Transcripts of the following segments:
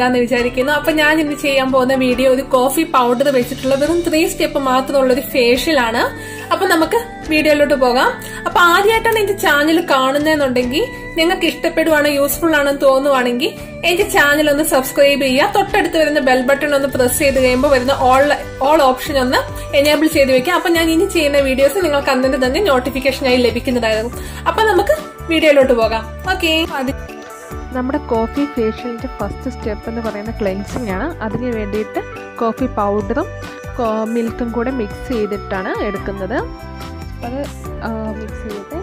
ഇഷ്ടപ്പെടാന്ന് വിചാരിക്കുന്നു അപ്പൊ ഞാൻ ഇന്ന് ചെയ്യാൻ പോകുന്ന വീഡിയോ ഒരു കോഫി പൗഡർ വെച്ചിട്ടുള്ള വെറും ത്രീ സ്റ്റെപ്പ് മാത്രമുള്ള ഒരു ഫേഷ്യൽ ആണ് അപ്പൊ നമുക്ക് വീഡിയോയിലോട്ട് പോകാം അപ്പൊ ആദ്യമായിട്ടാണ് എന്റെ ചാനൽ കാണുന്നതെന്നുണ്ടെങ്കിൽ നിങ്ങൾക്ക് ഇഷ്ടപ്പെടുവാണ് യൂസ്ഫുൾ ആണെന്ന് തോന്നുവാണെങ്കിൽ എന്റെ ചാനൽ ഒന്ന് സബ്സ്ക്രൈബ് ചെയ്യുക തൊട്ടടുത്ത് വരുന്ന ബെൽ ബട്ടൺ ഒന്ന് പ്രസ് ചെയ്ത് കഴിയുമ്പോൾ വരുന്ന ഓൾ ഓൾ ഓപ്ഷൻ ഒന്ന് എനേബിൾ ചെയ്ത് വെക്കാം അപ്പൊ ഞാൻ ഇനി ചെയ്യുന്ന വീഡിയോസ് നിങ്ങൾക്ക് അന്നത്തെ തന്നെ നോട്ടിഫിക്കേഷനായി ലഭിക്കുന്നതായിരുന്നു അപ്പൊ നമുക്ക് വീഡിയോയിലോട്ട് പോകാം ഓക്കെ നമ്മുടെ കോഫി ഫേഷ്യലിൻ്റെ ഫസ്റ്റ് സ്റ്റെപ്പ് എന്ന് പറയുന്ന ക്ലെൻസിങ് ആണ് അതിന് വേണ്ടിയിട്ട് കോഫി പൗഡറും മിൽക്കും കൂടെ മിക്സ് ചെയ്തിട്ടാണ് എടുക്കുന്നത് അത് മിക്സ് ചെയ്തിട്ട്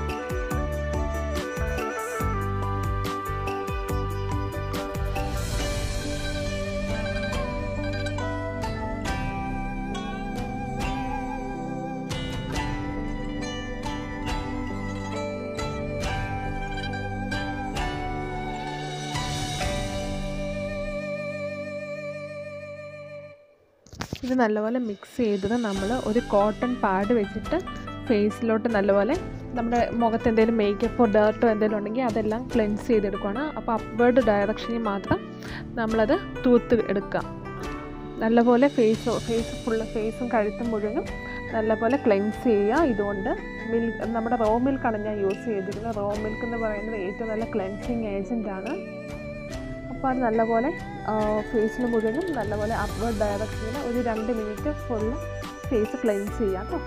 ഇത് നല്ലപോലെ മിക്സ് ചെയ്തത് നമ്മൾ ഒരു കോട്ടൺ പാഡ് വെച്ചിട്ട് ഫേസിലോട്ട് നല്ലപോലെ നമ്മുടെ മുഖത്ത് എന്തെങ്കിലും മേക്കപ്പോ ഡേർട്ടോ എന്തെങ്കിലും ഉണ്ടെങ്കിൽ അതെല്ലാം ക്ലെൻസ് ചെയ്തെടുക്കുകയാണ് അപ്പോൾ അപ്വേർഡ് ഡയറക്ഷനിൽ മാത്രം നമ്മളത് തൂത്ത് എടുക്കുക നല്ലപോലെ ഫേസ് ഫേസ് ഫുള്ള് ഫേസും കഴുത്തും മുഴുവനും നല്ലപോലെ ക്ലെൻസ് ചെയ്യുക ഇതുകൊണ്ട് മിൽക്ക് നമ്മുടെ റോ മിൽക്കാണ് ഞാൻ യൂസ് ചെയ്തിരിക്കുന്നത് റോ മിൽക്ക് എന്ന് പറയുന്നത് ഏറ്റവും നല്ല ക്ലെൻസിങ് ഏജൻ്റ് ആണ് അപ്പോൾ അത് നല്ലപോലെ ഫേസിന് മുഴുവനും നല്ലപോലെ അപ്വേർഡ് ഡയറക്ഷനിൽ ഒരു രണ്ട് മിനിറ്റ് ഫുള്ള് ഫേസ് ക്ലെൻസ് ചെയ്യാം കേട്ടോ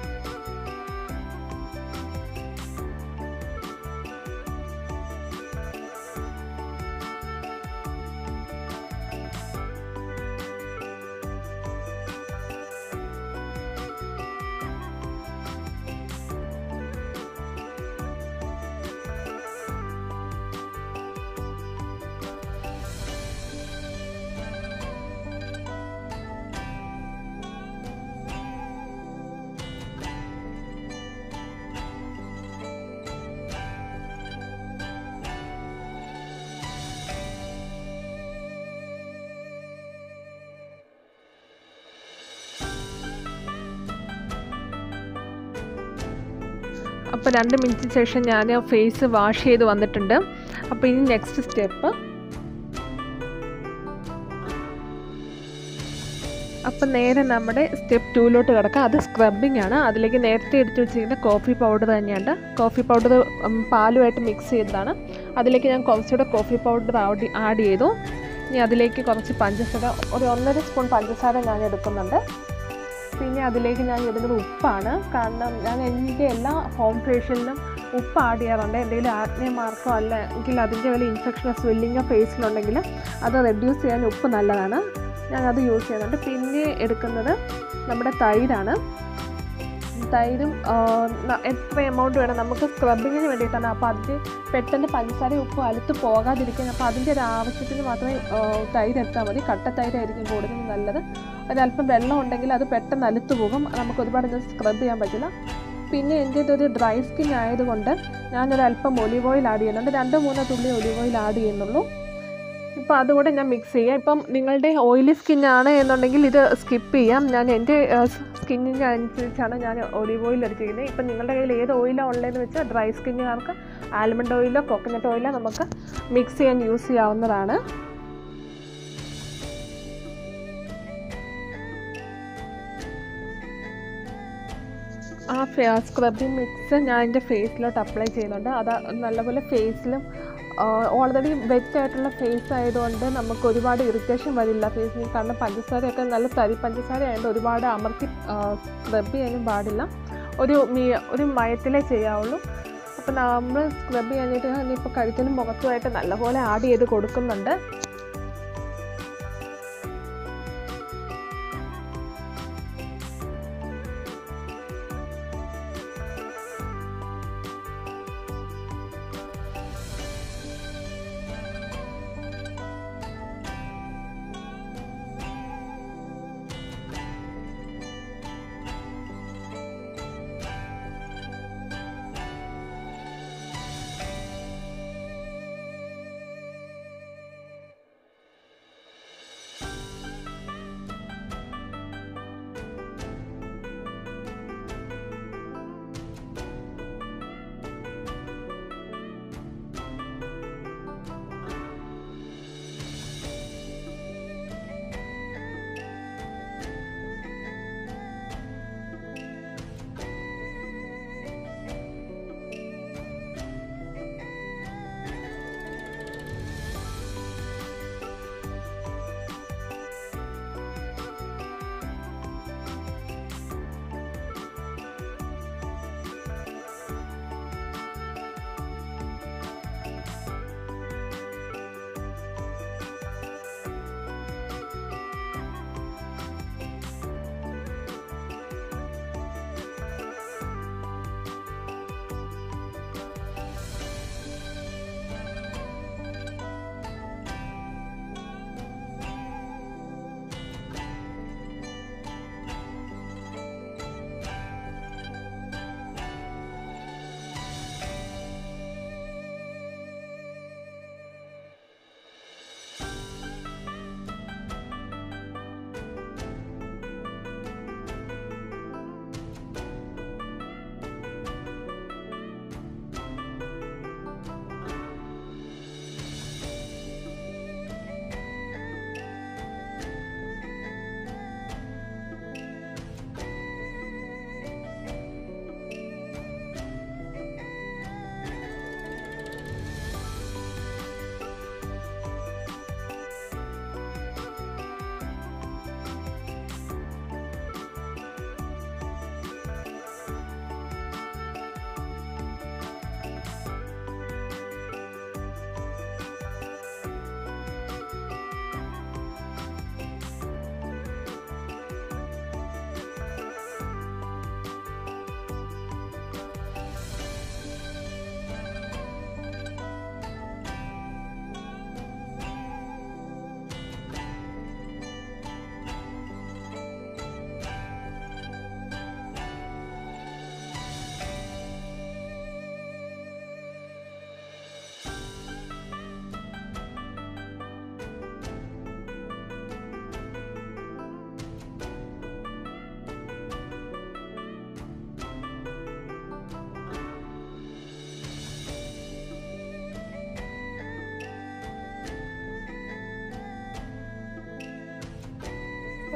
അപ്പോൾ രണ്ട് മിനിറ്റിന് ശേഷം ഞാൻ ഫേസ് വാഷ് ചെയ്ത് വന്നിട്ടുണ്ട് അപ്പോൾ ഇനി നെക്സ്റ്റ് സ്റ്റെപ്പ് അപ്പം നേരെ നമ്മുടെ സ്റ്റെപ്പ് ടൂയിലോട്ട് കിടക്കാം അത് സ്ക്രബിംഗ് ആണ് അതിലേക്ക് നേരത്തെ എടുത്ത് വെച്ചിരിക്കുന്ന കോഫി പൗഡർ തന്നെയുണ്ട് കോഫി പൗഡർ പാലുമായിട്ട് മിക്സ് ചെയ്തതാണ് അതിലേക്ക് ഞാൻ കുറച്ചുകൂടെ കോഫി പൗഡർ ആഡ് ആഡ് ചെയ്തു ഇനി അതിലേക്ക് കുറച്ച് പഞ്ചസാര ഒരു ഒന്നര സ്പൂൺ പഞ്ചസാര ഞാൻ എടുക്കുന്നുണ്ട് പിന്നെ അതിലേക്ക് ഞാൻ ഇടുന്നത് ഉപ്പാണ് കാരണം ഞാൻ എൻ്റെ എല്ലാ ഹോം ഫേഷ്യലിലും ഉപ്പ് ആഡ് ചെയ്യാറുണ്ട് എന്തെങ്കിലും ആഗ്നേ മാർക്കോ അല്ലെങ്കിൽ അതിൻ്റെ വല്ല ഇൻഫെക്ഷനോ സ്വെല്ലിങ്ങോ ഫേസിലുണ്ടെങ്കിൽ അത് റെഡ്യൂസ് ചെയ്യാൻ ഉപ്പ് നല്ലതാണ് ഞാൻ അത് യൂസ് ചെയ്യുന്നുണ്ട് പിന്നെ എടുക്കുന്നത് നമ്മുടെ തൈരാണ് തൈരും എത്ര എമൗണ്ട് വേണം നമുക്ക് സ്ക്രബിങ്ങിന് വേണ്ടിയിട്ടാണ് അപ്പോൾ അതിന് പെട്ടെന്ന് പഞ്ചസാര ഉപ്പ് അലുത്ത് പോകാതിരിക്കാൻ അപ്പോൾ അതിൻ്റെ ഒരു ആവശ്യത്തിന് മാത്രമേ തൈര് എടുത്താൽ മതി കട്ട തൈരായിരിക്കും കൂടുതൽ നല്ലത് ഒരല്പം വെള്ളം ഉണ്ടെങ്കിൽ അത് പെട്ടെന്ന് അലുത്ത് പോകും നമുക്ക് ഒരുപാട് ഇത് സ്ക്രബ് ചെയ്യാൻ പറ്റില്ല പിന്നെ എൻ്റെ ഇതൊരു ഡ്രൈ സ്കിൻ ആയതുകൊണ്ട് ഞാനൊരല്പം ഒലിവ് ഓയിൽ ആഡ് ചെയ്യുന്നുണ്ട് രണ്ടോ മൂന്നോ തുള്ളി ഒലിവ് ഓയിൽ ആഡ് ചെയ്യുന്നുള്ളൂ ഇപ്പോൾ അതുകൂടെ ഞാൻ മിക്സ് ചെയ്യാം ഇപ്പം നിങ്ങളുടെ ഓയിലി സ്കിന്നാണ് എന്നുണ്ടെങ്കിൽ ഇത് സ്കിപ്പ് ചെയ്യാം ഞാൻ എൻ്റെ സ്കിന്നിന് അനുസരിച്ചാണ് ഞാൻ ഒലിവ് ഓയിൽ എടുത്തിരിക്കുന്നത് ഇപ്പം നിങ്ങളുടെ കയ്യിൽ ഏത് ഓയിലാണ് ഉള്ളതെന്ന് വെച്ചാൽ ഡ്രൈ സ്കിന്നുകാർക്ക് ആൽമണ്ട് ഓയിലോ കോക്കനട്ട് ഓയിലോ നമുക്ക് മിക്സ് ചെയ്യാൻ യൂസ് ചെയ്യാവുന്നതാണ് ആ സ്ക്രബിങ് മിക്സ് ഞാൻ എൻ്റെ ഫേസിലോട്ട് അപ്ലൈ ചെയ്യുന്നുണ്ട് അത് നല്ലപോലെ ഫേസിലും ഓൾറെഡി വെറ്റ് ആയിട്ടുള്ള ഫേസ് ആയതുകൊണ്ട് നമുക്ക് ഒരുപാട് ഇറിറ്റേഷൻ വരില്ല ഫേസിന് കാരണം പഞ്ചസാരയൊക്കെ നല്ല തരി പഞ്ചസാര ആയതുകൊണ്ട് ഒരുപാട് അമർത്തി സ്ക്രബ് ചെയ്യാനും പാടില്ല ഒരു മീ ഒരു മയത്തിലേ ചെയ്യാവുള്ളൂ അപ്പോൾ നമ്മൾ സ്ക്രബ് ചെയ്യാനായിട്ട് ഇനിയിപ്പോൾ കഴുത്തിനും മുഖത്തുമായിട്ട് നല്ലപോലെ ആഡ് ചെയ്ത് കൊടുക്കുന്നുണ്ട്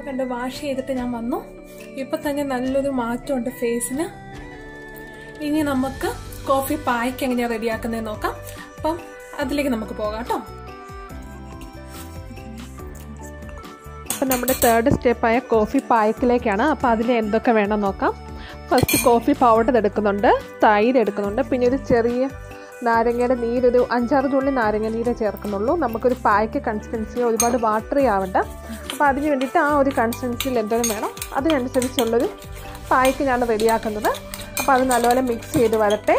കണ്ട് വാഷ് ചെയ്തിട്ട് ഞാൻ വന്നു ഇപ്പൊ തന്നെ നല്ലൊരു മാറ്റമുണ്ട് ഫേസിന് ഇനി നമുക്ക് കോഫി പായ്ക്ക് എങ്ങനെയാ റെഡിയാക്കുന്നത് നോക്കാം അപ്പം അതിലേക്ക് നമുക്ക് പോകാം കേട്ടോ അപ്പം നമ്മുടെ തേർഡ് സ്റ്റെപ്പായ കോഫി പായ്ക്കിലേക്കാണ് അപ്പോൾ അതിന് എന്തൊക്കെ വേണം നോക്കാം ഫസ്റ്റ് കോഫി പൗഡർ എടുക്കുന്നുണ്ട് തൈര് എടുക്കുന്നുണ്ട് പിന്നെ ഒരു ചെറിയ നാരങ്ങയുടെ നീരൊരു അഞ്ചാറ് തുള്ളി നാരങ്ങ നീര് ചേർക്കുന്നുള്ളൂ നമുക്കൊരു പായ്ക്ക് കൺസിസ്റ്റൻസി ഒരുപാട് വാട്ടറി ആവണ്ട അപ്പോൾ അതിന് വേണ്ടിയിട്ട് ആ ഒരു കൺസിസ്റ്റൻസിയിൽ എന്തെങ്കിലും വേണം അതിനനുസരിച്ചുള്ളൊരു പായ്ക്ക് ഞാൻ റെഡിയാക്കുന്നത് അപ്പോൾ അത് നല്ലപോലെ മിക്സ് ചെയ്ത് വരട്ടെ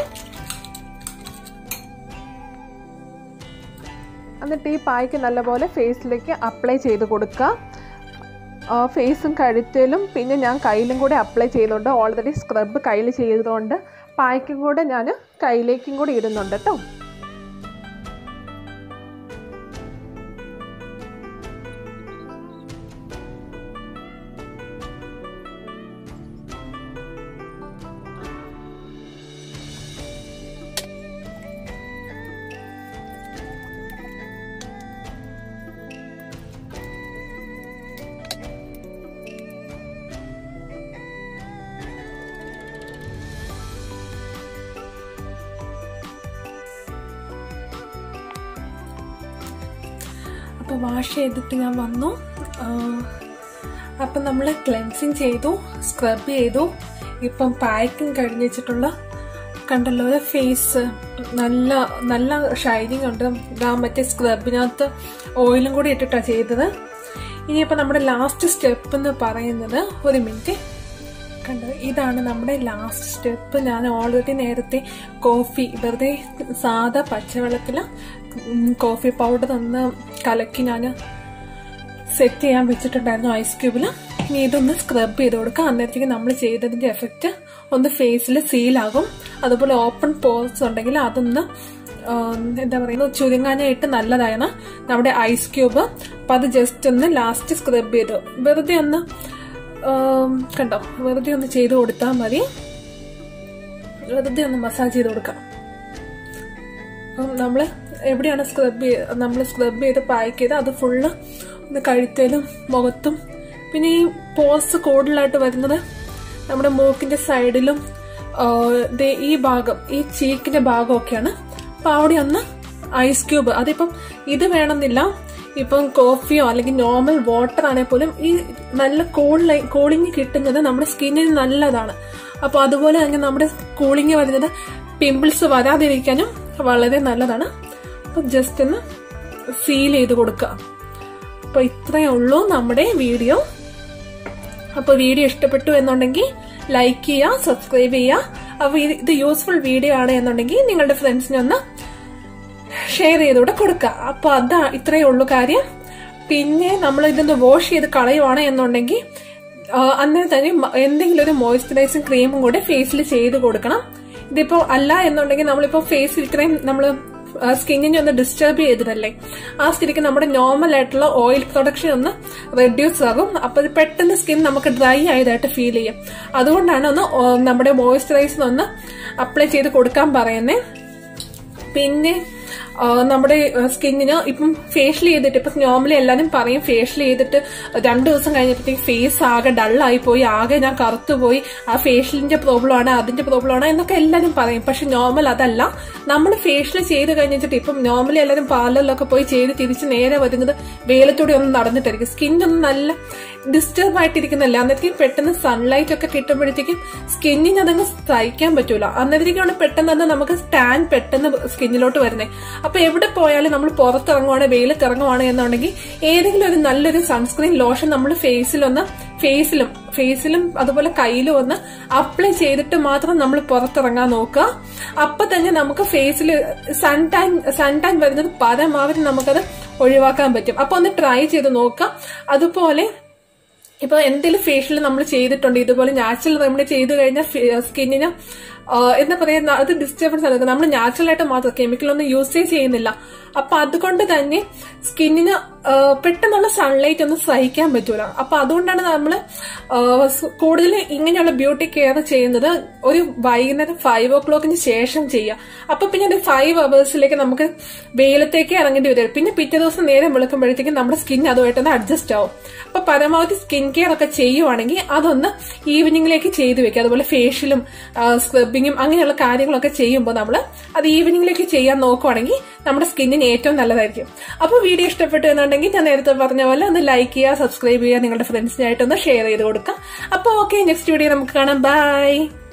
എന്നിട്ട് ഈ പായ്ക്ക് നല്ലപോലെ ഫേസിലേക്ക് അപ്ലൈ ചെയ്ത് കൊടുക്കുക ഫേസും കഴുത്തിലും പിന്നെ ഞാൻ കയ്യിലും കൂടെ അപ്ലൈ ചെയ്യുന്നുണ്ട് ഓൾറെഡി സ്ക്രബ് കയ്യിൽ ചെയ്തതുകൊണ്ട് പായ്ക്കും കൂടെ ഞാൻ കയ്യിലേക്കും കൂടി ഇടുന്നുണ്ട് കേട്ടോ അപ്പോൾ വാഷ് ചെയ്തിട്ട് ഞാൻ വന്നു അപ്പം നമ്മൾ ക്ലെൻസിങ് ചെയ്തു സ്ക്രബ് ചെയ്തു ഇപ്പം പാക്കിങ് കഴിഞ്ഞ് വെച്ചിട്ടുള്ള കണ്ടല്ലോ ഒരു ഫേസ് നല്ല നല്ല ഷൈനിങ് ഉണ്ട് ആ മറ്റേ സ്ക്രബിനകത്ത് ഓയിലും കൂടി ഇട്ടിട്ടാണ് ചെയ്തത് ഇനിയിപ്പോൾ നമ്മുടെ ലാസ്റ്റ് സ്റ്റെപ്പ് എന്ന് പറയുന്നത് ഒരു മിനിറ്റ് കണ്ടത് ഇതാണ് നമ്മുടെ ലാസ്റ്റ് സ്റ്റെപ്പ് ഞാൻ ഓൾറെഡി നേരത്തെ കോഫി വെറുതെ സാധാ പച്ചവെള്ളത്തിൽ കോഫി പൗഡർ ഒന്ന് കലക്കി ഞാൻ സെറ്റ് ചെയ്യാൻ വെച്ചിട്ടുണ്ടായിരുന്നു ഐസ് ക്യൂബിൽ ഇനി ഇതൊന്ന് സ്ക്രബ് ചെയ്ത് കൊടുക്കുക അന്നേരത്തേക്ക് നമ്മൾ ചെയ്തതിന്റെ എഫക്റ്റ് ഒന്ന് ഫേസിൽ സീലാകും അതുപോലെ ഓപ്പൺ പോർസ് ഉണ്ടെങ്കിൽ അതൊന്ന് എന്താ പറയുന്നത് ചുരുങ്ങാനായിട്ട് നല്ലതാണ് നമ്മുടെ ഐസ് ക്യൂബ് അപ്പൊ അത് ജസ്റ്റ് ഒന്ന് ലാസ്റ്റ് സ്ക്രബ് ചെയ്തു വെറുതെ ഒന്ന് കണ്ടോ വെറുതെ ഒന്ന് ചെയ്ത് കൊടുത്താൽ മതി വെറുതെ ഒന്ന് മസാജ് ചെയ്ത് കൊടുക്കാം അപ്പം നമ്മൾ എവിടെയാണ് സ്ക്രബ് നമ്മൾ സ്ക്രബ് ചെയ്ത് പാക്ക് ചെയ്ത് അത് ഫുള്ള് ഒന്ന് കഴുത്തേലും മുഖത്തും പിന്നെ ഈ പോസ് കൂടുതലായിട്ട് വരുന്നത് നമ്മുടെ മൂക്കിന്റെ സൈഡിലും ഈ ഭാഗം ഈ ചീക്കിന്റെ ഭാഗമൊക്കെയാണ് അപ്പൊ അവിടെ ഒന്ന് ഐസ് ക്യൂബ് അതിപ്പം ഇത് വേണമെന്നില്ല ഇപ്പം കോഫിയോ അല്ലെങ്കിൽ നോർമൽ വാട്ടർ ആണെങ്കിൽ പോലും ഈ നല്ല കൂളി കൂളിംഗ് കിട്ടുന്നത് നമ്മുടെ സ്കിന്നിന് നല്ലതാണ് അപ്പൊ അതുപോലെ തന്നെ നമ്മുടെ കൂളിംഗ് വരുന്നത് പിമ്പിൾസ് വരാതിരിക്കാനും വളരെ നല്ലതാണ് അപ്പൊ ജസ്റ്റ് ഒന്ന് ഫീൽ ചെയ്ത് കൊടുക്കുക അപ്പൊ ഇത്രയേ ഉള്ളൂ നമ്മുടെ വീഡിയോ അപ്പൊ വീഡിയോ ഇഷ്ടപ്പെട്ടു എന്നുണ്ടെങ്കിൽ ലൈക്ക് ചെയ്യുക സബ്സ്ക്രൈബ് ചെയ്യുക അപ്പൊ ഇത് യൂസ്ഫുൾ വീഡിയോ ആണ് എന്നുണ്ടെങ്കിൽ നിങ്ങളുടെ ഫ്രണ്ട്സിനെ ഒന്ന് ഷെയർ ചെയ്തുകൂടെ കൊടുക്കുക അപ്പൊ അതാ ഇത്രയേ ഉള്ളൂ കാര്യം പിന്നെ നമ്മൾ ഇതൊന്ന് വാഷ് ചെയ്ത് കളയുവാണ് എന്നുണ്ടെങ്കിൽ അന്നേരം തന്നെ എന്തെങ്കിലും ഒരു മോയ്സ്ചറൈസിങ് ക്രീമും കൂടെ ഫേസിൽ ചെയ്ത് കൊടുക്കണം ഇതിപ്പോ അല്ല എന്നുണ്ടെങ്കിൽ നമ്മളിപ്പോ ഫേസിൽ ഇത്രയും നമ്മൾ സ്കിന്നിനെ ഒന്ന് ഡിസ്റ്റർബ് ചെയ്തതല്ലേ ആ സ്ഥിതിക്ക് നമ്മുടെ നോർമൽ ആയിട്ടുള്ള ഓയിൽ പ്രൊഡക്ഷൻ ഒന്ന് റെഡ്യൂസ് ആകും അപ്പൊ ഇത് പെട്ടെന്ന് സ്കിൻ നമുക്ക് ഡ്രൈ ആയതായിട്ട് ഫീൽ ചെയ്യും അതുകൊണ്ടാണ് ഒന്ന് നമ്മുടെ മോയ്സ്ചറൈസർ ഒന്ന് അപ്ലൈ ചെയ്ത് കൊടുക്കാൻ പറയുന്നത് പിന്നെ നമ്മുടെ സ്കിന്നിന് ഇപ്പം ഫേഷ്യൽ ചെയ്തിട്ട് ഇപ്പം നോർമലി എല്ലാവരും പറയും ഫേഷ്യൽ ചെയ്തിട്ട് രണ്ടു ദിവസം കഴിഞ്ഞപ്പോഴത്തേക്ക് ഫേസ് ആകെ ഡള്ളായി പോയി ആകെ ഞാൻ കറുത്തുപോയി ആ ഫേഷ്യലിന്റെ പ്രോബ്ലം ആണ് അതിന്റെ പ്രോബ്ലം ആണ് എന്നൊക്കെ എല്ലാവരും പറയും പക്ഷെ നോർമൽ അതല്ല നമ്മൾ ഫേഷ്യൽ ചെയ്ത് കഴിഞ്ഞിട്ട് ഇപ്പം നോർമലി എല്ലാവരും പാർലറിലൊക്കെ പോയി ചെയ്ത് തിരിച്ച് നേരെ വരുന്നത് വെയിലത്തൂടെ ഒന്നും നടന്നിട്ടായിരിക്കും സ്കിന്നൊന്നും നല്ല ഡിസ്റ്റർബ് ആയിട്ടിരിക്കുന്നല്ല അന്നേരത്തേക്കും പെട്ടെന്ന് സൺലൈറ്റ് ഒക്കെ കിട്ടുമ്പോഴത്തേക്കും സ്കിന്നിന് അതങ്ങ് സഹിക്കാൻ പറ്റൂല അന്നേരത്തേക്കാണ് പെട്ടെന്ന് തന്നെ നമുക്ക് ടാൻ പെട്ടെന്ന് സ്കിന്നിലോട്ട് വരുന്നത് അപ്പൊ എവിടെ പോയാലും നമ്മൾ പുറത്തിറങ്ങുവാണ് വെയിലത്ത് ഇറങ്ങുവാണ് എന്നുണ്ടെങ്കിൽ ഏതെങ്കിലും ഒരു നല്ലൊരു സൺസ്ക്രീൻ ലോഷൻ നമ്മൾ ഫേസിലൊന്ന് ഫേസിലും ഫേസിലും അതുപോലെ കയ്യിലും ഒന്ന് അപ്ലൈ ചെയ്തിട്ട് മാത്രം നമ്മൾ പുറത്തിറങ്ങാൻ നോക്കുക അപ്പൊ തന്നെ നമുക്ക് ഫേസിൽ സൺ ടാൻ സൺ ടാൻ വരുന്നത് പരമാവധി നമുക്കത് ഒഴിവാക്കാൻ പറ്റും അപ്പൊ ഒന്ന് ട്രൈ ചെയ്ത് നോക്കുക അതുപോലെ ഇപ്പൊ എന്തെങ്കിലും ഫേഷ്യൽ നമ്മൾ ചെയ്തിട്ടുണ്ട് ഇതുപോലെ നാച്ചുറൽ റെമഡി ചെയ്തു കഴിഞ്ഞാൽ സ്കിന്നിന് എന്താ പറയുക അത് ഡിസ്റ്റർബൻസ് ആണ് നമ്മൾ നാച്ചുറൽ ആയിട്ട് മാത്രം കെമിക്കലൊന്നും യൂസ് ചെയ്യുന്നില്ല അപ്പൊ അതുകൊണ്ട് തന്നെ സ്കിന്നിന് പെട്ടെന്നുള്ള സൺലൈറ്റ് ഒന്നും സഹിക്കാൻ പറ്റൂല അപ്പൊ അതുകൊണ്ടാണ് നമ്മൾ കൂടുതൽ ഇങ്ങനെയുള്ള ബ്യൂട്ടി കെയർ ചെയ്യുന്നത് ഒരു വൈകുന്നേരം ഫൈവ് ഓ ക്ലോക്കിന് ശേഷം ചെയ്യുക അപ്പൊ പിന്നെ ഒരു ഫൈവ് അവേഴ്സിലേക്ക് നമുക്ക് വെയിലത്തേക്ക് ഇറങ്ങേണ്ടി വരും പിന്നെ പിറ്റേ ദിവസം നേരം വെളുക്കുമ്പോഴത്തേക്കും നമ്മുടെ സ്കിൻ അതുമായിട്ടൊന്ന് അഡ്ജസ്റ്റ് ആവും അപ്പൊ പരമാവധി സ്കിൻ കെയർ ഒക്കെ ചെയ്യുവാണെങ്കിൽ അതൊന്ന് ഈവനിങ്ങിലേക്ക് ചെയ്തു വെക്കുക അതുപോലെ ഫേഷ്യലും സ്ക്രബിങ്ങും അങ്ങനെയുള്ള കാര്യങ്ങളൊക്കെ ചെയ്യുമ്പോൾ നമ്മൾ അത് ഈവനിങ്ങിലേക്ക് ചെയ്യാൻ നോക്കുവാണെങ്കിൽ നമ്മുടെ സ്കിന്നിന് ഏറ്റവും നല്ലതായിരിക്കും അപ്പോൾ വീഡിയോ ഇഷ്ടപ്പെട്ടു എന്നുണ്ടെങ്കിൽ ഞാൻ നേരത്തെ പറഞ്ഞ പോലെ ഒന്ന് ലൈക്ക് ചെയ്യുക സബ്സ്ക്രൈബ് ചെയ്യുക നിങ്ങളുടെ ഫ്രണ്ട്സിനായിട്ടൊന്ന് ഷെയർ ചെയ്ത് കൊടുക്കുക അപ്പോൾ ഓക്കെ നെക്സ്റ്റ് വീഡിയോ നമുക്ക് കാണാം ബൈ